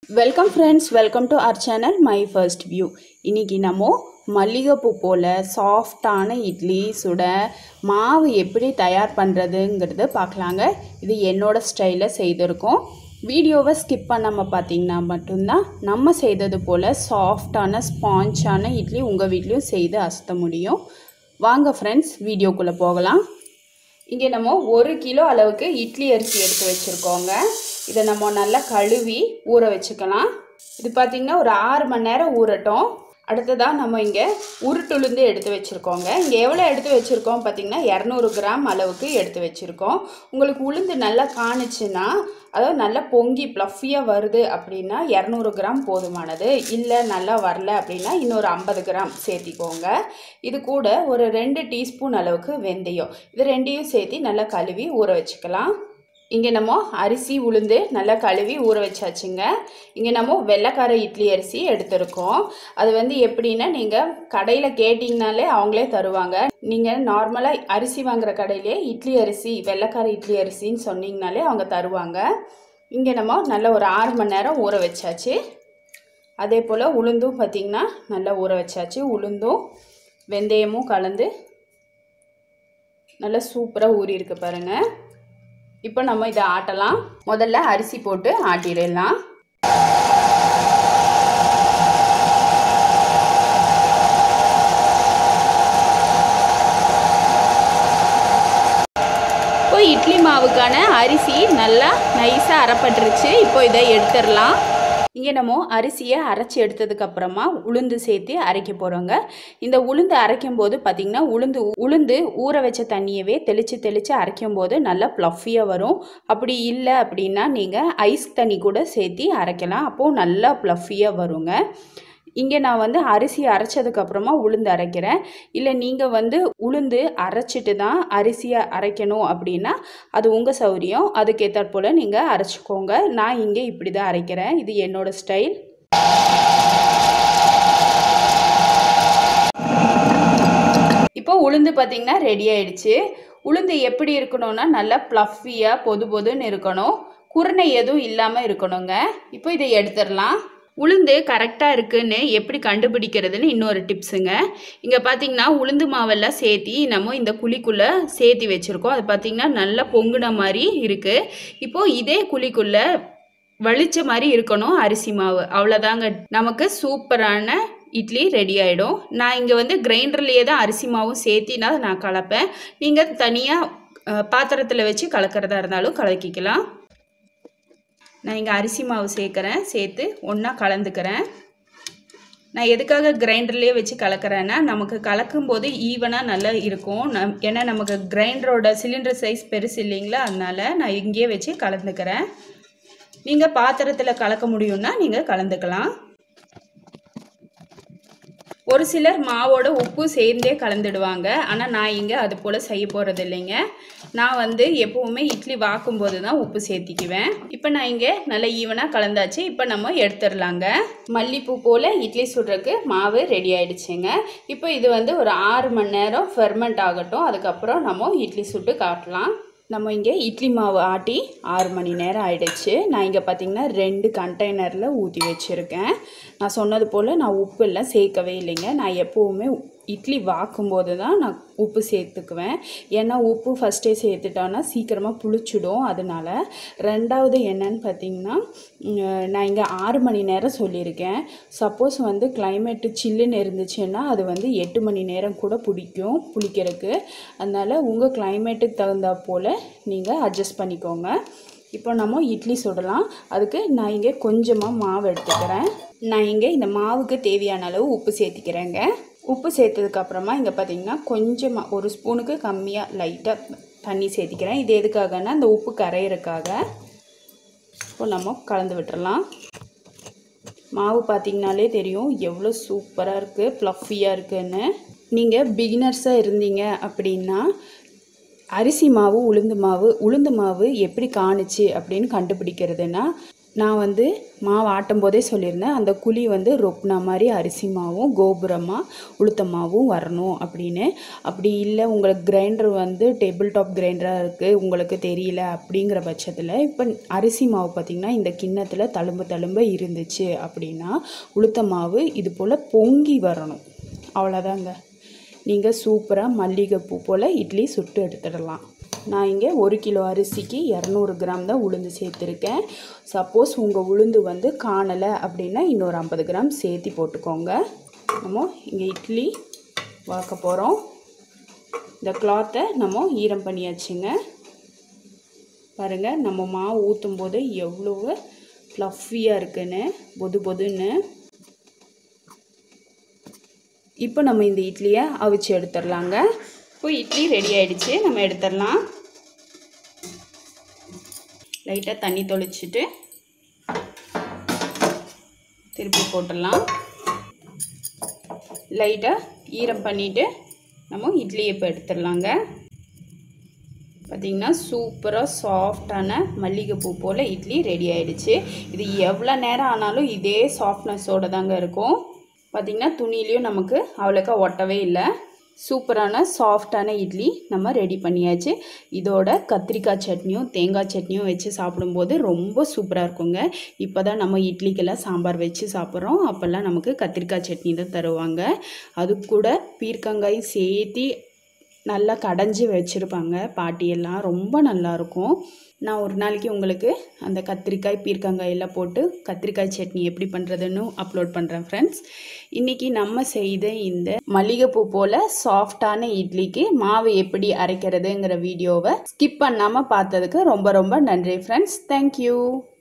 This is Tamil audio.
welcome friends welcome to our channel my first view இன்னைக்கு நம்ம மல்லிகைப்பூ போல் சாஃப்டான இட்லி சுட மாவு எப்படி தயார் பண்ணுறதுங்கிறது பார்க்கலாங்க இது என்னோட ஸ்டைலில் செய்திருக்கோம் வீடியோவை ஸ்கிப் பண்ணாமல் பார்த்தீங்கன்னா மட்டும்தான் நம்ம செய்தது போல் சாஃப்டான ஸ்பாஞ்சான இட்லி உங்கள் வீட்லேயும் செய்து அசத்த முடியும் வாங்க ஃப்ரெண்ட்ஸ் வீடியோக்குள்ளே போகலாம் இங்கே நம்ம ஒரு கிலோ அளவுக்கு இட்லி அரிசி எடுத்து வச்சுருக்கோங்க இதை நம்ம நல்லா கழுவி ஊற வச்சுக்கலாம் இது பார்த்திங்கன்னா ஒரு ஆறு மணி நேரம் ஊறட்டும் அடுத்ததாக நம்ம இங்கே உருட்டுளுந்து எடுத்து வச்சுருக்கோங்க இங்கே எவ்வளோ எடுத்து வச்சுருக்கோம் பார்த்திங்கன்னா இரநூறு கிராம் அளவுக்கு எடுத்து வச்சுருக்கோம் உங்களுக்கு உளுந்து நல்லா காணுச்சுன்னா அதாவது நல்லா பொங்கி ப்ளஃபியாக வருது அப்படின்னா இரநூறு கிராம் போதுமானது இல்லை நல்லா வரல அப்படின்னா இன்னொரு ஐம்பது கிராம் சேர்த்திக்கோங்க இது கூட ஒரு ரெண்டு டீஸ்பூன் அளவுக்கு வெந்தயம் இது ரெண்டையும் சேர்த்து நல்லா கழுவி ஊற வச்சுக்கலாம் இங்கே நம்ம அரிசி உளுந்து நல்லா கழுவி ஊற வச்சாச்சுங்க இங்கே நம்ம வெள்ளைக்கார இட்லி அரிசி எடுத்திருக்கோம் அது வந்து எப்படின்னா நீங்கள் கடையில் கேட்டிங்கனாலே அவங்களே தருவாங்க நீங்கள் நார்மலாக அரிசி வாங்குற கடையிலே இட்லி அரிசி வெள்ளைக்கார இட்லி அரிசின்னு சொன்னீங்கனாலே அவங்க தருவாங்க இங்கே நம்ம நல்லா ஒரு ஆறு மணி நேரம் ஊற வச்சாச்சு அதே போல் உளுந்தும் பார்த்திங்கன்னா நல்லா ஊற வச்சாச்சு உளுந்தும் வெந்தயமும் கலந்து நல்லா சூப்பராக ஊறி இருக்கு பாருங்கள் இப்போ நம்ம இதை ஆட்டலாம் முதல்ல அரிசி போட்டு ஆட்டிடலாம் இப்போ இட்லி மாவுக்கான அரிசி நல்லா நைஸாக அரைப்பட்டுருச்சு இப்போ இதை எடுத்துடலாம் இங்கே நம்ம அரிசியை அரைச்சி எடுத்ததுக்கப்புறமா உளுந்து சேர்த்து அரைக்க போகிறோங்க இந்த உளுந்து அரைக்கும் போது பார்த்திங்கன்னா உளுந்து உளுந்து ஊற வச்ச தண்ணியவே தெளித்து தெளித்து அரைக்கும் போது நல்லா ப்ளஃபியாக வரும் அப்படி இல்லை அப்படின்னா நீங்கள் ஐஸ் தண்ணி கூட சேர்த்து அரைக்கலாம் அப்போது நல்லா ப்ளஃபியாக வருங்க இங்கே நான் வந்து அரிசி அரைச்சதுக்கப்புறமா உளுந்து அரைக்கிறேன் இல்லை நீங்கள் வந்து உளுந்து அரைச்சிட்டு தான் அரிசியை அரைக்கணும் அப்படின்னா அது உங்கள் சௌரியம் அதுக்கேற்றாற் போல் நீங்கள் அரைச்சிக்கோங்க நான் இங்கே இப்படி தான் அரைக்கிறேன் இது என்னோட ஸ்டைல் இப்போ உளுந்து பார்த்திங்கன்னா ரெடி ஆயிடுச்சு உளுந்து எப்படி இருக்கணும்னா நல்லா ப்ளஃபியாக பொது பொதுன்னு இருக்கணும் குருணை எதுவும் இல்லாமல் இருக்கணுங்க இப்போ இதை எடுத்துடலாம் உளுந்து கரெக்டாக இருக்குன்னு எப்படி கண்டுபிடிக்கிறதுன்னு இன்னொரு டிப்ஸுங்க இங்கே பார்த்தீங்கன்னா உளுந்து மாவெல்லாம் சேர்த்தி நம்ம இந்த குழிக்குள்ளே சேர்த்தி வச்சுருக்கோம் அது பார்த்திங்கன்னா நல்லா பொங்குன மாதிரி இருக்குது இப்போது இதே குழிக்குள்ளே வலிச்ச மாதிரி இருக்கணும் அரிசி மாவு அவ்வளோதாங்க நமக்கு சூப்பரான இட்லி ரெடி ஆகிடும் நான் இங்கே வந்து கிரைண்டர்லேயே தான் அரிசி மாவும் சேர்த்தினா நான் கலப்பேன் நீங்கள் தனியாக பாத்திரத்தில் வச்சு கலக்கிறதா இருந்தாலும் கலக்கிக்கலாம் நான் இங்கே அரிசி மாவு சேர்க்குறேன் சேர்த்து ஒன்றா கலந்துக்கிறேன் நான் எதுக்காக கிரைண்டர்லேயே வச்சு கலக்கிறேன்னா நமக்கு கலக்கும்போது ஈவனாக நல்லா இருக்கும் நம் ஏன்னா நமக்கு கிரைண்டரோட சிலிண்டர் சைஸ் பெருசு இல்லைங்களா அதனால் நான் இங்கேயே வச்சு கலந்துக்கிறேன் நீங்கள் பாத்திரத்தில் கலக்க முடியும்னா நீங்கள் கலந்துக்கலாம் ஒரு சிலர் மாவோட உப்பு சேர்ந்தே கலந்துடுவாங்க ஆனால் நான் இங்கே அது போல் செய்ய போகிறது இல்லைங்க நான் வந்து எப்போவுமே இட்லி வாக்கும்போது தான் உப்பு சேர்த்திக்குவேன் இப்போ நான் இங்கே நல்லா ஈவனாக கலந்தாச்சு இப்போ நம்ம எடுத்துடலாங்க மல்லிப்பூ போல் இட்லி சுடுறதுக்கு மாவு ரெடி ஆயிடுச்சுங்க இப்போ இது வந்து ஒரு ஆறு மணி நேரம் ஃபெர்மெண்ட் ஆகட்டும் அதுக்கப்புறம் நம்ம இட்லி சுட்டு காட்டலாம் நம்ம இங்கே இட்லி மாவு ஆட்டி ஆறு மணி நேரம் ஆயிடுச்சு நான் இங்கே பார்த்திங்கன்னா ரெண்டு கண்டெய்னரில் ஊற்றி வச்சுருக்கேன் நான் சொன்னது போல் நான் உப்பு எல்லாம் சேர்க்கவே இல்லைங்க நான் எப்போவுமே இட்லி வாக்கும்போது தான் நான் உப்பு சேர்த்துக்குவேன் ஏன்னா உப்பு ஃபஸ்ட்டே சேர்த்துட்டோன்னா சீக்கிரமாக புளிச்சிடும் அதனால் ரெண்டாவது என்னன்னு பார்த்திங்கன்னா நான் இங்கே ஆறு மணி நேரம் சொல்லியிருக்கேன் சப்போஸ் வந்து கிளைமேட்டு சில்லுன்னு இருந்துச்சுன்னா அது வந்து எட்டு மணி நேரம் கூட பிடிக்கும் புளிக்கிறதுக்கு அதனால் உங்கள் கிளைமேட்டுக்கு தகுந்தா போல் நீங்கள் அட்ஜஸ்ட் பண்ணிக்கோங்க இப்போ நம்ம இட்லி சுடலாம் அதுக்கு நான் இங்கே கொஞ்சமாக மாவு எடுத்துக்கிறேன் நான் இங்கே இந்த மாவுக்கு தேவையான அளவு உப்பு சேர்த்திக்கிறேங்க உப்பு சேர்த்ததுக்கப்புறமா இங்கே பார்த்தீங்கன்னா கொஞ்சமாக ஒரு ஸ்பூனுக்கு கம்மியாக லைட்டாக தண்ணி சேர்த்திக்கிறேன் இது எதுக்காகன்னா இந்த உப்பு கரையிறதுக்காக இப்போ நம்ம கலந்து விட்டுறலாம் மாவு பார்த்திங்கனாலே தெரியும் எவ்வளோ சூப்பராக இருக்குது ப்ளஃபியாக இருக்குன்னு நீங்கள் பிகினர்ஸாக இருந்தீங்க அப்படின்னா அரிசி மாவு உளுந்து மாவு உளுந்து மாவு எப்படி காணுச்சு அப்படின்னு கண்டுபிடிக்கிறதுனா நான் வந்து மாவு ஆட்டும் போதே சொல்லியிருந்தேன் அந்த குழி வந்து ரொப்னா மாதிரி அரிசி மாவும் கோபுரமாக உளுத்த மாவும் வரணும் அப்படின்னு அப்படி இல்லை உங்களுக்கு கிரைண்டர் வந்து டேபிள் டாப் கிரைண்டராக இருக்குது உங்களுக்கு தெரியல அப்படிங்கிற பட்சத்தில் இப்போ அரிசி மாவு பார்த்திங்கன்னா இந்த கிண்ணத்தில் தழும்பு தழும்ப இருந்துச்சு அப்படின்னா உளுத்த மாவு இது போல் பொங்கி வரணும் அவ்வளோதாங்க நீங்கள் சூப்பராக மல்லிகைப்பூ போல் இட்லி சுட்டு எடுத்துடலாம் நான் இங்கே ஒரு கிலோ அரிசிக்கு இரநூறு கிராம் தான் உளுந்து சேர்த்துருக்கேன் சப்போஸ் உங்கள் உளுந்து வந்து காணலை அப்படின்னா இன்னொரு ஐம்பது கிராம் சேர்த்தி போட்டுக்கோங்க நம்ம இங்கே இட்லி வாக்க போகிறோம் இந்த கிளாத்தை நம்ம ஈரம் பண்ணியாச்சுங்க பாருங்கள் நம்ம மாவு ஊற்றும் போது எவ்வளோ ஃப்ளஃபியாக இருக்குன்னு பொது பொதுன்னு இப்போ நம்ம இந்த இட்லியை அவிச்சு எடுத்துடலாங்க இப்போ இட்லி ரெடி ஆயிடுச்சு நம்ம எடுத்துடலாம் லைட்டாக தண்ணி தொளிச்சிட்டு திருப்பி போட்டுடலாம் லைட்டாக ஈரம் பண்ணிவிட்டு நம்ம இட்லி இப்போ எடுத்துடலாங்க பார்த்திங்கன்னா சூப்பராக சாஃப்டான மல்லிகைப்பூ போல் இட்லி ரெடி ஆயிடுச்சு இது எவ்வளோ நேரம் ஆனாலும் இதே சாஃப்ட்னஸோடு தாங்க இருக்கும் பார்த்திங்கன்னா துணிலையும் நமக்கு அவ்வளோக்கா ஒட்டவே இல்லை சூப்பரான சாஃப்டான இட்லி நம்ம ரெடி பண்ணியாச்சு இதோட கத்திரிக்காய் சட்னியும் தேங்காய் சட்னியும் வச்சு சாப்பிடும்போது ரொம்ப சூப்பராக இருக்குங்க இப்போ தான் நம்ம இட்லிக்கெல்லாம் சாம்பார் வச்சு சாப்பிட்றோம் அப்போல்லாம் நமக்கு கத்திரிக்காய் சட்னி தான் தருவாங்க அது கூட பீர்க்கங்காய் சேர்த்தி நல்லா கடைஞ்சி வச்சுருப்பாங்க பாட்டியெல்லாம் ரொம்ப நல்லாயிருக்கும் நான் ஒரு நாளைக்கு உங்களுக்கு அந்த கத்திரிக்காய் பீர்க்கங்காய் எல்லாம் போட்டு கத்திரிக்காய் சட்னி எப்படி பண்ணுறதுன்னு அப்லோட் பண்ணுறேன் ஃப்ரெண்ட்ஸ் இன்றைக்கி நம்ம செய்த இந்த மல்லிகைப்பூ போல் சாஃப்டான இட்லிக்கு மாவு எப்படி அரைக்கிறதுங்கிற வீடியோவை ஸ்கிப் பண்ணாமல் பார்த்ததுக்கு ரொம்ப ரொம்ப நன்றி ஃப்ரெண்ட்ஸ் தேங்க்யூ